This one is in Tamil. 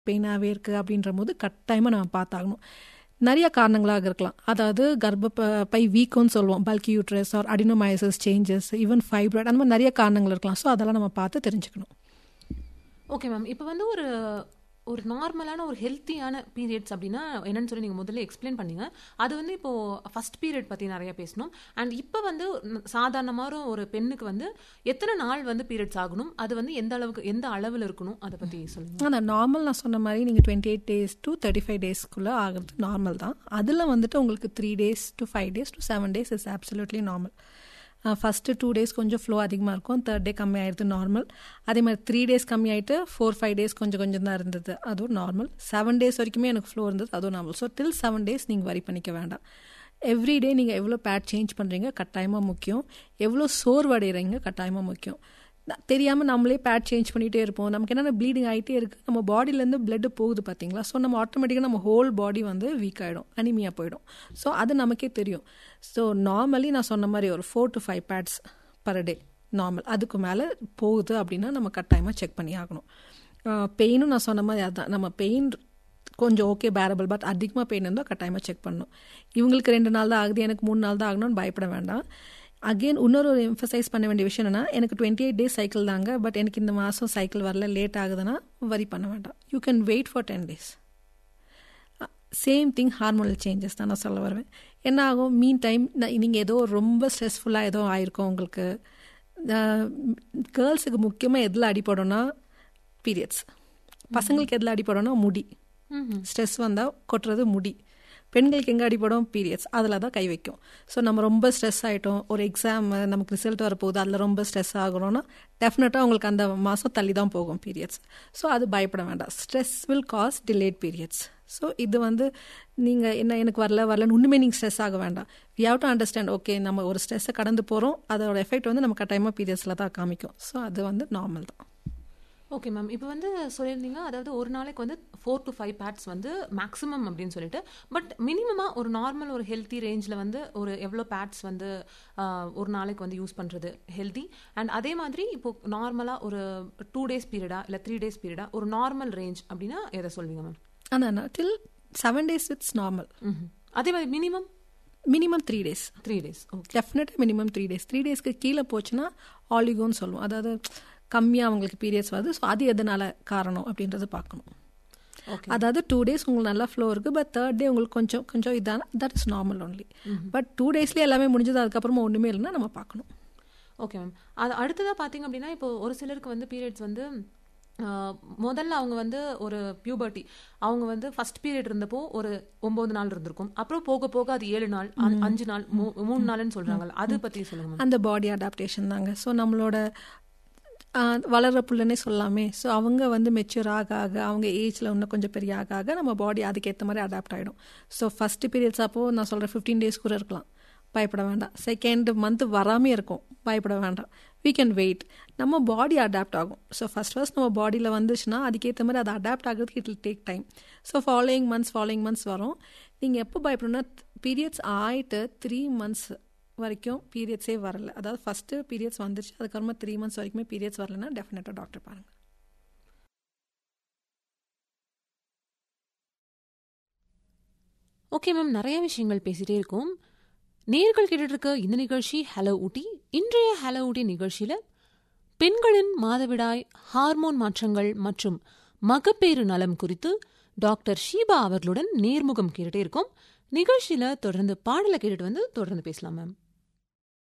பெயினாகவே இருக்குது அப்படின்ற போது கட்டாயமாக நம்ம பார்த்தாகணும் நிறைய காரணங்களாக இருக்கலாம் அதாவது கர்ப்ப பை வீக்கோன்னு சொல்லுவோம் bulky uterus or adenomyosis changes even fibroid அந்த மாதிரி நிறைய காரணங்கள் இருக்கலாம் ஸோ அதெல்லாம் நம்ம பார்த்து தெரிஞ்சுக்கணும் ஓகே மேம் இப்போ வந்து ஒரு ஒரு நார்மலான ஒரு ஹெல்த்தியான பீரியட்ஸ் அப்படின்னா என்னன்னு சொல்லி நீங்கள் முதல்ல எக்ஸ்பிளைன் பண்ணீங்க அது வந்து இப்போ ஃபர்ஸ்ட் பீரியட் பற்றி நிறைய பேசணும் அண்ட் இப்போ வந்து சாதாரணமாக ஒரு பெண்ணுக்கு வந்து எத்தனை நாள் வந்து பீரியட்ஸ் ஆகணும் அது வந்து எந்த அளவுக்கு எந்த அளவில் இருக்கணும் அதை பற்றி சொல்லுங்க அந்த நார்மல் நான் சொன்ன மாதிரி நீங்கள் twenty eight days to thirty five டேஸ்க்குள்ளே ஆகிறது நார்மல் தான் அதில் வந்துட்டு உங்களுக்கு three days to five days to seven days is absolutely normal first two days கொஞ்சம் ஃப்ளோ அதிகமாக இருக்கும் தேர்ட் டே கம்மி ஆயிடுது நார்மல் அதே மாதிரி த்ரீ டேஸ் கம்மி ஆகிட்டு ஃபோர் ஃபைவ் டேஸ் கொஞ்சம் கொஞ்சம் தான் இருந்தது அதுவும் நார்மல் செவன் டேஸ் வரைக்குமே எனக்கு ஃப்ளோ இருந்தது அதுவும் normal so till seven days நீங்கள் வரி பண்ணிக்க வேண்டாம் எவ்ரி டே நீங்கள் எவ்வளோ பேட் சேஞ்ச் பண்ணுறீங்க கட்டாயமாக முக்கியம் எவ்வளோ சோர்வடைகிறீங்க கட்டாயமாக முக்கியம் தெரியாமல் நம்மளே பேட் சேஞ்ச் பண்ணிகிட்டே இருப்போம் நமக்கு என்னென்ன ப்ளீடிங் ஆகிட்டே இருக்குது நம்ம பாடியிலேருந்து பிளட்டு போகுது பார்த்தீங்களா ஸோ நம்ம ஆட்டோமேட்டிக்காக நம்ம ஹோல் பாடி வந்து வீக் ஆகிடும் அனிமியாக போயிடும் ஸோ அது நமக்கே தெரியும் ஸோ நார்மலி நான் சொன்ன மாதிரி ஒரு four to five pads per day normal அதுக்கு மேலே போகுது அப்படின்னா நம்ம கட்டாயமாக செக் பண்ணி ஆகணும் பெயினும் நான் சொன்ன மாதிரி அதுதான் நம்ம பெயின் கொஞ்சம் ஓகே பேரபிள் பட் அதிகமாக பெயின் இருந்தால் கட்டாயமாக செக் பண்ணணும் இவங்களுக்கு ரெண்டு நாள் தான் ஆகுது எனக்கு மூணு நாள் தான் ஆகணும்னு பயப்பட வேண்டாம் அகெயின் இன்னொரு ஒரு எம்ஃபசைஸ் பண்ண வேண்டிய விஷயம் என்னன்னா எனக்கு டுவெண்ட்டி எயிட் டேஸ் சைக்கிள் தாங்க பட் எனக்கு இந்த மாதம் சைக்கிள் வரல லேட் ஆகுதுன்னா வரி பண்ண வேண்டாம் you can wait for ten days same thing hormonal changes தான் நான் சொல்ல வருவேன் என்ன ஆகும் மீன் டைம் நீங்கள் ஏதோ ரொம்ப ஸ்ட்ரெஸ்ஃபுல்லாக ஏதோ ஆயிருக்கும் உங்களுக்கு கேர்ள்ஸுக்கு முக்கியமாக எதில் அடிப்படும்னா பீரியட்ஸ் பசங்களுக்கு எதில் அடிப்படும்னா முடி ஸ்ட்ரெஸ் வந்தால் கொட்டுறது முடி பெண்களுக்கு எங்கே அடிப்படும் பீரியட்ஸ் அதில் தான் கை வைக்கும் ஸோ நம்ம ரொம்ப ஸ்ட்ரெஸ் ஆகிட்டோம் ஒரு எக்ஸாம் நமக்கு ரிசல்ட் வரப்போகுது அதில் ரொம்ப ஸ்ட்ரெஸ் ஆகணும்னா டெஃபினட்டாக உங்களுக்கு அந்த மாதம் தள்ளி தான் போகும் பீரியட்ஸ் ஸோ அது பயப்பட வேண்டாம் stress will cause delayed periods so இது வந்து நீங்கள் என்ன எனக்கு வரல வரலன்னு ஒன்றுமே நீங்கள் ஸ்ட்ரெஸ் ஆக வேண்டாம் we have to understand okay நம்ம ஒரு ஸ்ட்ரெஸ்ஸை கடந்து போகிறோம் அதோட எஃபெக்ட் வந்து நம்ம கட்டாயமாக பீரியட்ஸில் தான் காமிக்கும் ஸோ அது வந்து நார்மல் தான் ஓகே மேம் இப்போ வந்து சொல்லியிருந்தீங்க அதாவது ஒரு நாளைக்கு வந்து ஃபோர் டு ஃபைவ் பேட்ஸ் வந்து மேக்ஸிமம் அப்படின்னு சொல்லிட்டு பட் மினிமமாக ஒரு நார்மல் ஒரு ஹெல்த்தி ரேஞ்சில் வந்து ஒரு எவ்வளோ பேட்ஸ் வந்து ஒரு நாளைக்கு வந்து யூஸ் பண்ணுறது ஹெல்த்தி அண்ட் அதே மாதிரி இப்போ நார்மலாக ஒரு டூ டேஸ் பீரியடா இல்லை த்ரீ டேஸ் பீரியடா ஒரு நார்மல் ரேஞ்ச் அப்படின்னா எதை சொல்வீங்க மேம் அதான் till seven days it's normal அதே மாதிரி minimum minimum three days three days okay டெஃபினட்டாக மினிமம் த்ரீ டேஸ் த்ரீ டேஸ்க்கு கீழே போச்சுன்னா ஆலிகோன்னு சொல்லுவோம் அதாவது கம்மியாக அவங்களுக்கு பீரியட்ஸ் வருது ஸோ அது எதனால காரணம் அப்படின்றத பார்க்கணும் அதாவது டூ டேஸ் உங்களுக்கு நல்லா ஃப்ளோ இருக்குது பட் தேர்ட் டே உங்களுக்கு கொஞ்சம் கொஞ்சம் இதான that is normal only but two டேஸ்லேயே எல்லாமே முடிஞ்சது அதுக்கப்புறமா ஒன்றுமே இல்லைன்னா நம்ம பார்க்கணும் ஓகே மேம் அது அடுத்ததாக பார்த்தீங்க அப்படின்னா இப்போ ஒரு சிலருக்கு வந்து பீரியட்ஸ் வந்து முதல்ல அவங்க வந்து ஒரு பியூபர்ட்டி அவங்க வந்து ஃபர்ஸ்ட் பீரியட் இருந்தப்போ ஒரு ஒன்பது நாள் இருந்திருக்கும் அப்புறம் போக போக அது ஏழு நாள் அஞ்சு நாள் மூணு நாள்னு சொல்றாங்கல்ல அது பத்தி சொல்லுங்க அந்த பாடி அடாப்டேஷன் தாங்க ஸோ நம்மளோட வளர்ற புள்ளனே சொல்லாமே ஸோ அவங்க வந்து மெச்சூர் ஆக ஆக அவங்க ஏஜில் இன்னும் கொஞ்சம் பெரிய ஆக ஆக நம்ம பாடி அதுக்கேற்ற மாதிரி அடாப்ட் ஆகிடும் ஸோ ஃபஸ்ட்டு பீரியட்ஸ் அப்போது நான் சொல்கிறேன் ஃபிஃப்டீன் டேஸ் கூட இருக்கலாம் பயப்பட வேண்டாம் செகண்ட் மந்த் வராமே இருக்கும் பயப்பட வேண்டாம் வீ கேன் வெயிட் நம்ம பாடி அடாப்ட் ஆகும் ஸோ ஃபஸ்ட் ஃபஸ்ட் நம்ம பாடியில் வந்துச்சுன்னா அதுக்கேற்ற மாதிரி அதை அடாப்ட் ஆகிறதுக்கு it will take time so following months following months வரும் நீங்கள் எப்போ பயப்படணும்னா பீரியட்ஸ் ஆகிட்டு த்ரீ மந்த்ஸ் வரைக்கும் பீரியட்ஸே வரல அதாவது ஃபஸ்ட்டு பீரியட்ஸ் வந்துருச்சு அதுக்கப்புறமா த்ரீ மந்த்ஸ் வரைக்குமே பீரியட்ஸ் வரலன்னா டெஃபினட்டாக டாக்டர் பாருங்கள் ஓகே மேம் நிறைய விஷயங்கள் பேசிகிட்டே இருக்கோம் நேர்கள் கேட்டுட்டு இருக்க இந்த நிகழ்ச்சி ஹலோ ஊட்டி இன்றைய ஹலோ ஊட்டி நிகழ்ச்சியில் பெண்களின் மாதவிடாய் ஹார்மோன் மாற்றங்கள் மற்றும் மகப்பேறு நலம் குறித்து டாக்டர் ஷீபா அவர்களுடன் நேர்முகம் கேட்டுட்டே இருக்கோம் நிகழ்ச்சியில் தொடர்ந்து பாடலை கேட்டுட்டு வந்து தொடர்ந்து பேசலாம் மேம்